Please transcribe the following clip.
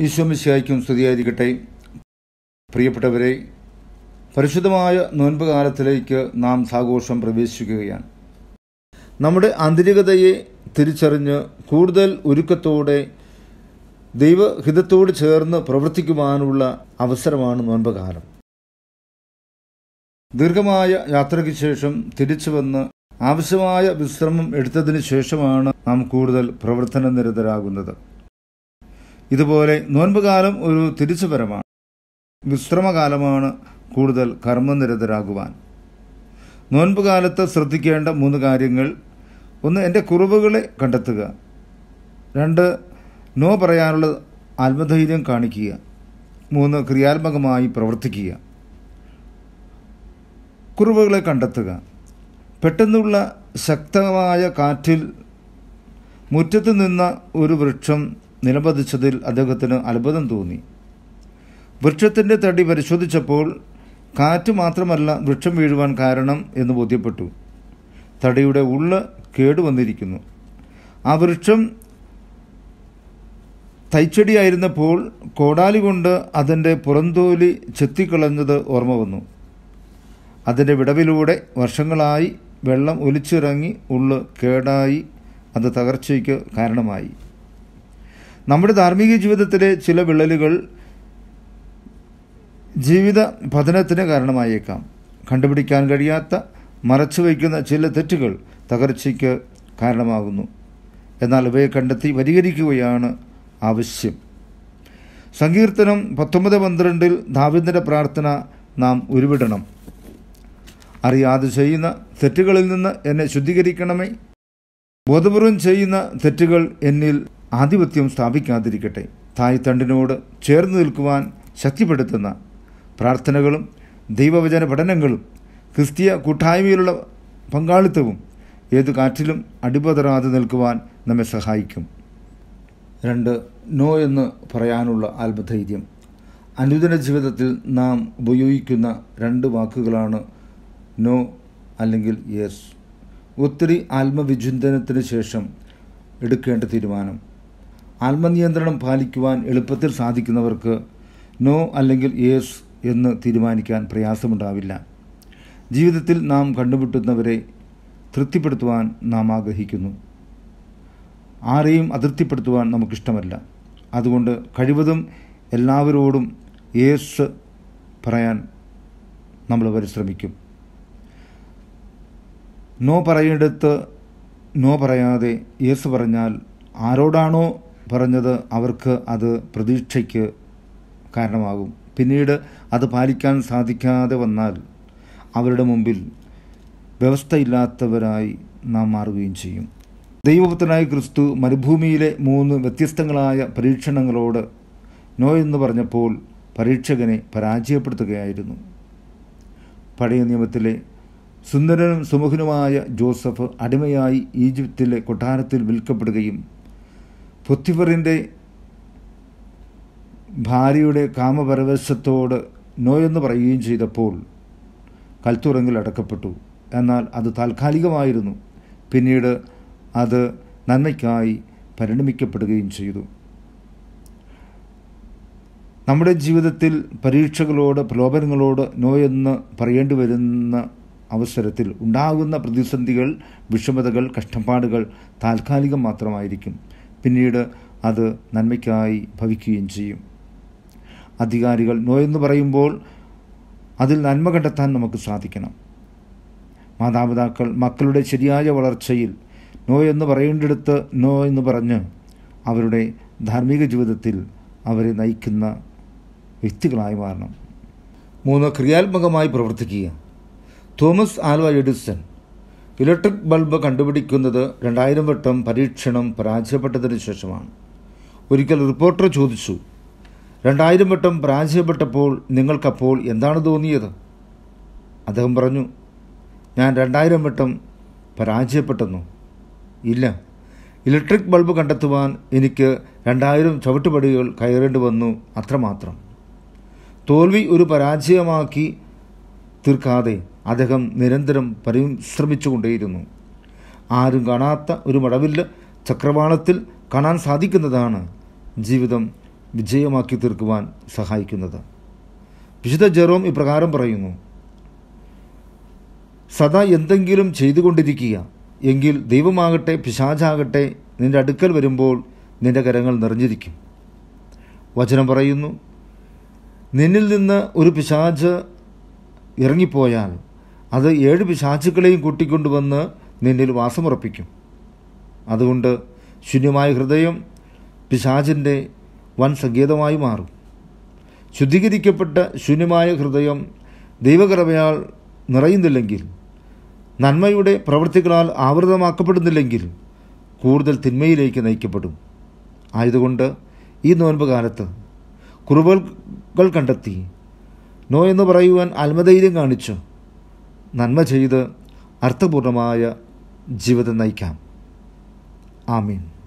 ഈശോമിശിയായിക്കും സ്തുതിയായിരിക്കട്ടെ പ്രിയപ്പെട്ടവരെ പരിശുദ്ധമായ നോൻപ് കാലത്തിലേക്ക് നാം സാഘോഷം പ്രവേശിക്കുകയാണ് നമ്മുടെ ആന്തരികതയെ തിരിച്ചറിഞ്ഞ് കൂടുതൽ ഒരുക്കത്തോടെ ദൈവഹിതത്തോട് ചേർന്ന് പ്രവർത്തിക്കുവാനുള്ള അവസരമാണ് നോൻപ് കാലം ദീർഘമായ യാത്രയ്ക്ക് ശേഷം തിരിച്ചു വന്ന് ആവശ്യമായ വിശ്രമം എടുത്തതിന് ശേഷമാണ് നാം കൂടുതൽ പ്രവർത്തന നിരതരാകുന്നത് ഇതുപോലെ നോൻപുകാലം ഒരു തിരിച്ചുവരമാണ് വിശ്രമകാലമാണ് കൂടുതൽ കർമ്മനിരതരാകുവാൻ നോൻപുകാലത്ത് ശ്രദ്ധിക്കേണ്ട മൂന്ന് കാര്യങ്ങൾ ഒന്ന് എൻ്റെ കുറവുകളെ കണ്ടെത്തുക രണ്ട് നോ പറയാനുള്ള ആത്മധൈര്യം കാണിക്കുക മൂന്ന് ക്രിയാത്മകമായി പ്രവർത്തിക്കുക കുറവുകളെ കണ്ടെത്തുക പെട്ടെന്നുള്ള ശക്തമായ കാറ്റിൽ മുറ്റത്ത് നിന്ന ഒരു വൃക്ഷം നിലപതിച്ചതിൽ അദ്ദേഹത്തിന് അത്ഭുതം തോന്നി വൃക്ഷത്തിൻ്റെ തടി പരിശോധിച്ചപ്പോൾ കാറ്റ് മാത്രമല്ല വൃക്ഷം വീഴുവാൻ കാരണം എന്ന് ബോധ്യപ്പെട്ടു തടിയുടെ ഉള്ള് കേടുവന്നിരിക്കുന്നു ആ വൃക്ഷം തൈച്ചെടിയായിരുന്നപ്പോൾ കോടാലി കൊണ്ട് അതിൻ്റെ പുറന്തോലി ചെത്തിക്കളഞ്ഞത് ഓർമ്മ വന്നു അതിൻ്റെ വിടവിലൂടെ വർഷങ്ങളായി വെള്ളം ഒലിച്ചിറങ്ങി ഉള്ള് കേടായി അത് തകർച്ചയ്ക്ക് കാരണമായി നമ്മുടെ ധാർമ്മിക ജീവിതത്തിലെ ചില വിള്ളലുകൾ ജീവിത പതനത്തിന് കാരണമായേക്കാം കണ്ടുപിടിക്കാൻ കഴിയാത്ത മറച്ചു വയ്ക്കുന്ന ചില തെറ്റുകൾ തകർച്ചയ്ക്ക് കാരണമാകുന്നു എന്നാൽ ഇവയെ കണ്ടെത്തി പരിഹരിക്കുകയാണ് ആവശ്യം സങ്കീർത്തനം പത്തൊമ്പത് പന്ത്രണ്ടിൽ ദാവിദിൻ്റെ പ്രാർത്ഥന നാം ഉരുവിടണം അറിയാതെ ചെയ്യുന്ന തെറ്റുകളിൽ നിന്ന് എന്നെ ശുദ്ധീകരിക്കണമേ ബോധപൂർവം ചെയ്യുന്ന തെറ്റുകൾ എന്നിൽ ആധിപത്യം സ്ഥാപിക്കാതിരിക്കട്ടെ തായ് തണ്ടിനോട് ചേർന്ന് നിൽക്കുവാൻ ശക്തിപ്പെടുത്തുന്ന പ്രാർത്ഥനകളും ദൈവവചന പഠനങ്ങളും ക്രിസ്തീയ കൂട്ടായ്മയിലുള്ള പങ്കാളിത്തവും ഏതു കാറ്റിലും അടിപതറാതെ നിൽക്കുവാൻ നമ്മെ സഹായിക്കും രണ്ട് നോ എന്ന് പറയാനുള്ള ആത്മധൈര്യം അനുദിന ജീവിതത്തിൽ നാം ഉപയോഗിക്കുന്ന രണ്ട് വാക്കുകളാണ് നോ അല്ലെങ്കിൽ യെസ് ഒത്തിരി ആത്മവിചിന്തനത്തിന് ശേഷം എടുക്കേണ്ട തീരുമാനം ആത്മനിയന്ത്രണം പാലിക്കുവാൻ എളുപ്പത്തിൽ സാധിക്കുന്നവർക്ക് നോ അല്ലെങ്കിൽ യേസ് എന്ന് തീരുമാനിക്കാൻ പ്രയാസമുണ്ടാവില്ല ജീവിതത്തിൽ നാം കണ്ടുമുട്ടുന്നവരെ തൃപ്തിപ്പെടുത്തുവാൻ നാം ആഗ്രഹിക്കുന്നു ആരെയും അതൃപ്തിപ്പെടുത്തുവാൻ നമുക്കിഷ്ടമല്ല അതുകൊണ്ട് കഴിവതും എല്ലാവരോടും യേസ് പറയാൻ നമ്മൾ പരിശ്രമിക്കും നോ പറയേണ്ടടുത്ത് നോ പറയാതെ യേസ് പറഞ്ഞാൽ ആരോടാണോ പറഞ്ഞത് അവർക്ക് അത് പ്രതീക്ഷയ്ക്ക് കാരണമാകും പിന്നീട് അത് പാലിക്കാൻ സാധിക്കാതെ വന്നാൽ അവരുടെ മുമ്പിൽ വ്യവസ്ഥയില്ലാത്തവരായി നാം മാറുകയും ചെയ്യും ദൈവപുത്രനായ ക്രിസ്തു മരുഭൂമിയിലെ മൂന്ന് വ്യത്യസ്തങ്ങളായ പരീക്ഷണങ്ങളോട് നോ എന്ന് പറഞ്ഞപ്പോൾ പരീക്ഷകനെ പരാജയപ്പെടുത്തുകയായിരുന്നു പഴയ നിയമത്തിലെ സുന്ദരനും സുമുഖനുമായ ജോസഫ് അടിമയായി ഈജിപ്തിലെ കൊട്ടാരത്തിൽ വിൽക്കപ്പെടുകയും പൊത്തിഫറിൻ്റെ ഭാര്യയുടെ കാമപരവശത്തോട് നോയെന്ന് പറയുകയും ചെയ്തപ്പോൾ കൽത്തുറങ്ങിൽ അടക്കപ്പെട്ടു എന്നാൽ അത് താൽക്കാലികമായിരുന്നു പിന്നീട് അത് നന്മയ്ക്കായി പരിണമിക്കപ്പെടുകയും ചെയ്തു നമ്മുടെ ജീവിതത്തിൽ പരീക്ഷകളോട് പ്രലോഭനങ്ങളോട് നോയെന്ന് പറയേണ്ടി വരുന്ന അവസരത്തിൽ ഉണ്ടാകുന്ന പ്രതിസന്ധികൾ വിഷമതകൾ കഷ്ടപ്പാടുകൾ താൽക്കാലികം മാത്രമായിരിക്കും പിന്നീട് അത് നന്മയ്ക്കായി ഭവിക്കുകയും ചെയ്യും അധികാരികൾ നോ എന്ന് പറയുമ്പോൾ അതിൽ നന്മ കണ്ടെത്താൻ നമുക്ക് സാധിക്കണം മാതാപിതാക്കൾ മക്കളുടെ ശരിയായ വളർച്ചയിൽ നോ എന്ന് പറയേണ്ടിടത്ത് നോ എന്ന് പറഞ്ഞ് അവരുടെ ധാർമ്മിക ജീവിതത്തിൽ അവരെ നയിക്കുന്ന വ്യക്തികളായി മാറണം മൂന്ന് ക്രിയാത്മകമായി പ്രവർത്തിക്കുക Thomas Alva Edison electric bulb കണ്ടുപിടിക്കുന്നത് രണ്ടായിരം വട്ടം പരീക്ഷണം പരാജയപ്പെട്ടതിന് ശേഷമാണ് ഒരിക്കൽ റിപ്പോർട്ടർ ചോദിച്ചു രണ്ടായിരം വട്ടം പരാജയപ്പെട്ടപ്പോൾ നിങ്ങൾക്കപ്പോൾ എന്താണ് തോന്നിയത് അദ്ദേഹം പറഞ്ഞു ഞാൻ രണ്ടായിരം വട്ടം പരാജയപ്പെട്ടെന്നു ഇല്ല ഇലക്ട്രിക് ബൾബ് കണ്ടെത്തുവാൻ എനിക്ക് രണ്ടായിരം ചവിട്ടുപടികൾ കയറേണ്ടി വന്നു അത്രമാത്രം തോൽവി ഒരു പരാജയമാക്കി തീർക്കാതെ അദ്ദേഹം നിരന്തരം പരിശ്രമിച്ചുകൊണ്ടേയിരുന്നു ആരും കാണാത്ത ഒരു മടവില്ല ചക്രവാളത്തിൽ കാണാൻ സാധിക്കുന്നതാണ് ജീവിതം വിജയമാക്കി തീർക്കുവാൻ സഹായിക്കുന്നത് വിശുദ്ധ ജെറോം ഇപ്രകാരം പറയുന്നു സദാ എന്തെങ്കിലും ചെയ്തുകൊണ്ടിരിക്കുക എങ്കിൽ ദൈവമാകട്ടെ പിശാചാകട്ടെ നിന്റെ അടുക്കൽ വരുമ്പോൾ നിന്റെ കരങ്ങൾ നിറഞ്ഞിരിക്കും വചനം പറയുന്നു നിന്നിൽ നിന്ന് ഒരു പിശാച് ഇറങ്ങിപ്പോയാൽ അത് ഏഴ് പിശാചുക്കളെയും കൂട്ടിക്കൊണ്ടുവന്ന് നിന്നിൽ വാസമുറപ്പിക്കും അതുകൊണ്ട് ശൂന്യമായ ഹൃദയം പിശാചിൻ്റെ വൻ സങ്കേതമായി മാറും ശുദ്ധീകരിക്കപ്പെട്ട ശൂന്യമായ ഹൃദയം ദൈവകൃപയാൽ നിറയുന്നില്ലെങ്കിൽ നന്മയുടെ പ്രവൃത്തികളാൽ ആവൃതമാക്കപ്പെടുന്നില്ലെങ്കിൽ കൂടുതൽ തിന്മയിലേക്ക് നയിക്കപ്പെടും ആയതുകൊണ്ട് ഈ നോൻപ് കാലത്ത് കുറുവകൾ കണ്ടെത്തി നോ എന്ന് പറയുവാൻ ആത്മധൈര്യം കാണിച്ച് നന്മ ചെയ്ത് അർത്ഥപൂർണമായ ജീവിതം നയിക്കാം ആമീൻ